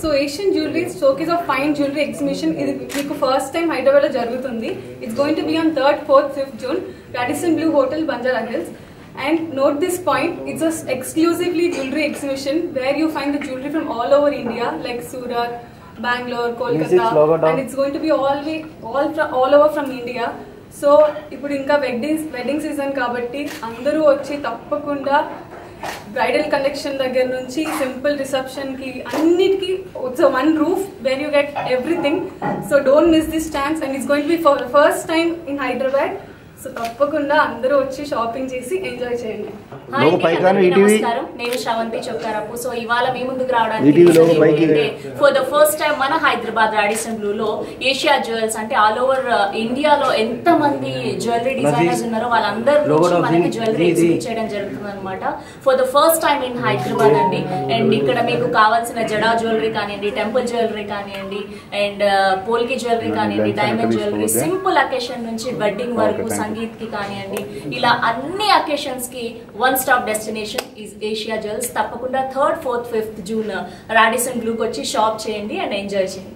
So Asian jewellery showcase of fine jewellery exhibition ఇది మీకు first time Hyderabad లో జరుగుతుంది it's going to be on third fourth fifth June Radisson Blu hotel Banjara Hills And note this point, it's a exclusively jewelry exhibition where you find the jewelry from all over India, like Surat, Bangalore, Kolkata, logo down. and it's going to be all way, all from, all over from India. So ఇప్పుడు ఇంకా wedding wedding season కాబట్టి అందరూ వచ్చి తప్పకుండా bridal collection దగ్గర నుంచి simple reception కి అన్నిటికీ it's one roof where you get everything so don't miss this chance and it's going be for first time in Hyderabad so తప్పకుండా అందరూ వచ్చి షాపింగ్ చేసి ఎంజాయ్ చేయండి హాయ్ లోగో అండి, పైకి రాను, అందరికీ ఈటీవీ. నమస్కారం నేను శ్రవంతి చొక్కారపు సో ఇవాళ మీ ముందుకు ఈటీవీ లోగో పైకి రావడానికి ఫర్ ద ఫస్ట్ టైం మన హైదరాబాద్ రాడిసన్ బ్లూ లో ఏషియా జ్యువెల్స్ అంటే ఆల్ ఓవర్ ఇండియాలో ఎంత మంది జ్యువెలరీ డిజైనర్స్ ఉన్నారో వాళ్ళందరూ లోగో నుంచి డౌన్ మనకి ఇది, జ్యువెలరీ ఇది. ఎగ్జిబిట్ చేయడం జరుగుతుంది అనమాట for the first time in Hyderabad అండి అండ్ ఇక్కడ మీకు కావాల్సిన జడా జ్యువెలరీ కానివ్వండి టెంపుల్ జ్యువెలరీ కానివ్వండి అండ్ పోల్కి జ్యువెలరీ కానివ్వండి లెన్స్ డైమండ్ వెనక్కి జ్యువెలరీ తీసుకోవద్దు. సింపుల్ అకేషన్ నుంచి వెడ్డింగ్ Okay, వరకు thank you. సంగీత్ కి కానివ్వండి ఇలా అన్ని అకేషన్స్ కి one stop destination is Asia jewels తప్పకుండా third fourth fifth June Radisson బ్లూకి వచ్చి షాప్ చేయండి అండ్ ఎంజాయ్ చేయండి